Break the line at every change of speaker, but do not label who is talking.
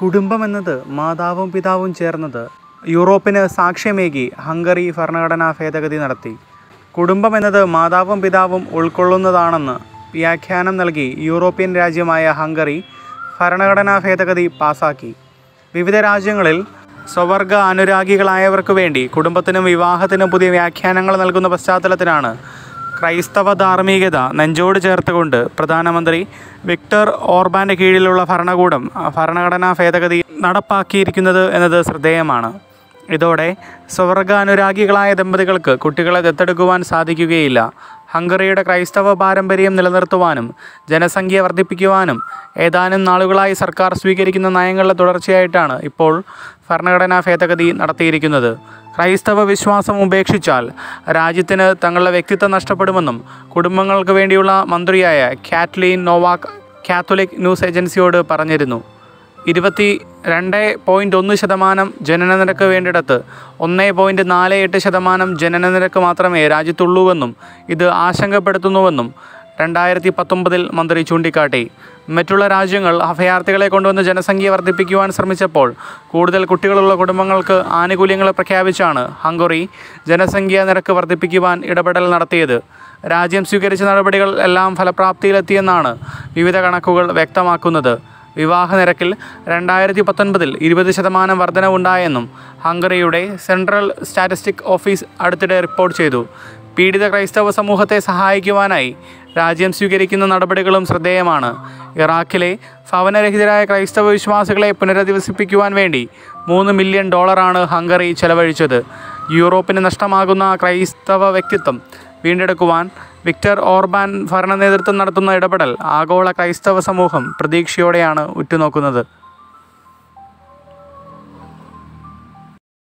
കുടുംബം എന്നത് മാതാവും പിതാവും ചേർന്നത് യൂറോപ്പിന് സാക്ഷ്യമേകി ഹംഗറി ഭരണഘടനാ ഭേദഗതി നടത്തി കുടുംബം എന്നത് മാതാവും പിതാവും ഉൾക്കൊള്ളുന്നതാണെന്ന് വ്യാഖ്യാനം നൽകി യൂറോപ്യൻ രാജ്യമായ ഹംഗറി ഭരണഘടനാ ഭേദഗതി പാസാക്കി വിവിധ രാജ്യങ്ങളിൽ സ്വവർഗ അനുരാഗികളായവർക്ക് വേണ്ടി കുടുംബത്തിനും വിവാഹത്തിനും പുതിയ വ്യാഖ്യാനങ്ങൾ നൽകുന്ന പശ്ചാത്തലത്തിലാണ് ക്രൈസ്തവ ധാർമ്മികത നെഞ്ചോട് ചേർത്തുകൊണ്ട് പ്രധാനമന്ത്രി വിക്ടർ ഓർബാൻ്റെ കീഴിലുള്ള ഭരണകൂടം ഭരണഘടനാ ഭേദഗതി നടപ്പാക്കിയിരിക്കുന്നത് എന്നത് ശ്രദ്ധേയമാണ് ഇതോടെ സ്വർഗാനുരാഗികളായ ദമ്പതികൾക്ക് കുട്ടികളെ ദത്തെടുക്കുവാൻ സാധിക്കുകയില്ല ഹംഗറിയുടെ ക്രൈസ്തവ പാരമ്പര്യം നിലനിർത്തുവാനും ജനസംഖ്യ വർദ്ധിപ്പിക്കുവാനും ഏതാനും നാളുകളായി സർക്കാർ സ്വീകരിക്കുന്ന നയങ്ങളുടെ തുടർച്ചയായിട്ടാണ് ഇപ്പോൾ ഭരണഘടനാ ഭേദഗതി നടത്തിയിരിക്കുന്നത് ക്രൈസ്തവ വിശ്വാസം ഉപേക്ഷിച്ചാൽ രാജ്യത്തിന് തങ്ങളുടെ വ്യക്തിത്വം നഷ്ടപ്പെടുമെന്നും കുടുംബങ്ങൾക്ക് വേണ്ടിയുള്ള മന്ത്രിയായ കാറ്റ്ലീൻ നോവാക് കാത്തോലിക് ന്യൂസ് ഏജൻസിയോട് പറഞ്ഞിരുന്നു ഇരുപത്തി രണ്ട് പോയിൻറ്റ് ഒന്ന് ശതമാനം ജനനനിരക്ക് വേണ്ടിയിടത്ത് ഒന്ന് പോയിൻറ്റ് നാല് എട്ട് ശതമാനം ജനനനിരക്ക് മാത്രമേ രാജ്യത്തുള്ളൂവെന്നും ഇത് ആശങ്കപ്പെടുത്തുന്നുവെന്നും രണ്ടായിരത്തി പത്തൊമ്പതിൽ മന്ത്രി ചൂണ്ടിക്കാട്ടി മറ്റുള്ള രാജ്യങ്ങൾ അഭയാർത്ഥികളെ കൊണ്ടുവന്ന് ജനസംഖ്യ വർദ്ധിപ്പിക്കുവാൻ ശ്രമിച്ചപ്പോൾ കൂടുതൽ കുട്ടികളുള്ള കുടുംബങ്ങൾക്ക് ആനുകൂല്യങ്ങൾ പ്രഖ്യാപിച്ചാണ് ഹംഗറി ജനസംഖ്യാ നിരക്ക് വർദ്ധിപ്പിക്കുവാൻ ഇടപെടൽ നടത്തിയത് രാജ്യം സ്വീകരിച്ച നടപടികൾ എല്ലാം ഫലപ്രാപ്തിയിലെത്തിയെന്നാണ് വിവിധ കണക്കുകൾ വ്യക്തമാക്കുന്നത് വിവാഹ നിരക്കിൽ രണ്ടായിരത്തി പത്തൊൻപതിൽ ഇരുപത് ശതമാനം വർധനവുണ്ടായെന്നും ഹംഗറിയുടെ സെൻട്രൽ സ്റ്റാറ്റിസ്റ്റിക് ഓഫീസ് അടുത്തിടെ റിപ്പോർട്ട് ചെയ്തു പീഡിത ക്രൈസ്തവ സമൂഹത്തെ സഹായിക്കുവാനായി രാജ്യം സ്വീകരിക്കുന്ന നടപടികളും ശ്രദ്ധേയമാണ് ഇറാഖിലെ ഭവനരഹിതരായ ക്രൈസ്തവ വിശ്വാസികളെ പുനരധിവസിപ്പിക്കുവാൻ വേണ്ടി മൂന്ന് മില്യൺ ഡോളറാണ് ഹംഗറി ചെലവഴിച്ചത് യൂറോപ്പിന് നഷ്ടമാകുന്ന ക്രൈസ്തവ വ്യക്തിത്വം വീണ്ടെടുക്കുവാൻ വിക്ടർ ഓർബാൻ ഭരണ നേതൃത്വം നടത്തുന്ന ഇടപെടൽ ആഗോള ക്രൈസ്തവ സമൂഹം പ്രതീക്ഷയോടെയാണ് ഉറ്റുനോക്കുന്നത്